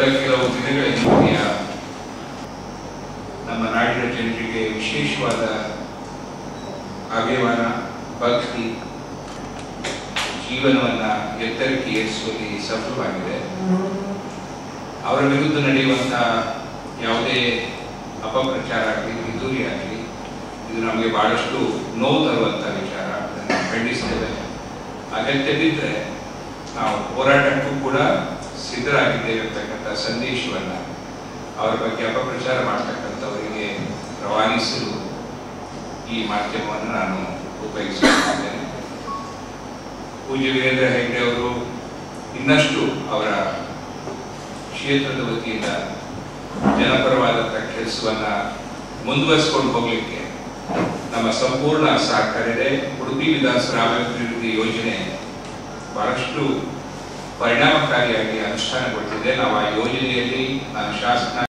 ಕೆಲವು ದಿನಗಳ ಹಿಂದೆಯ ನಮ್ಮ ನಾಡಿನ ಜನರಿಗೆ ವಿಶೇಷವಾದ ಅಭಿಮಾನ ಭಕ್ತಿ ಜೀವನವನ್ನ ಎತ್ತರಕ್ಕೆ ಏರಿಸುವಲ್ಲಿ ಸಫಲವಾಗಿದೆ ಅವರ ವಿರುದ್ಧ ನಡೆಯುವಂತಹ ಯಾವುದೇ ಅಪಪ್ರಚಾರ ಆಗಲಿ ಪಿತೂರಿ ಆಗಲಿ ಇದು ನಮಗೆ ಬಹಳಷ್ಟು ನೋವು ತರುವಂಥ ವಿಚಾರ ಅದನ್ನು ಖಂಡಿಸ್ತೇವೆ ಅಗತ್ಯ ಬಿದ್ದರೆ ನಾವು ಹೋರಾಟಕ್ಕೂ ಕೂಡ ಸಿದ್ಧರಾಗಿದ್ದೇವೆ ಅಂತಕ್ಕಂಥ ಸಂದೇಶವನ್ನ ಅವರ ಬಗ್ಗೆ ಅಪಪ್ರಚಾರ ಮಾಡ್ತಕ್ಕಂಥವರಿಗೆ ರವಾನಿಸಲು ಈ ಮಾಧ್ಯಮವನ್ನು ನಾನು ಉಪಯೋಗಿಸುತ್ತಿದ್ದೇನೆ ಪೂಜ್ಯ ವೀರೇಂದ್ರ ಹೆಗ್ಡೆ ಅವರು ಇನ್ನಷ್ಟು ಅವರ ಕ್ಷೇತ್ರದ ವತಿಯಿಂದ ಜನಪರವಾದಂಥ ಕೆಲಸವನ್ನ ಮುಂದುವರಿಸಿಕೊಂಡು ಹೋಗಲಿಕ್ಕೆ ನಮ್ಮ ಸಂಪೂರ್ಣ ಸಹಕಾರ ಇದೆ ಉಡುಪಿ ವಿಧಾನಸಭಾ ಅಭಿವೃದ್ಧಿ ಯೋಜನೆ ಬಹಳಷ್ಟು ಪರಿಣಾಮಕಾರಿಯಾಗಿ ಅನುಷ್ಠಾನಗೊಳ್ತಿದೆ ನಾವು ಆ ಯೋಜನೆಯಲ್ಲಿ ನಾನು ಶಾಸನ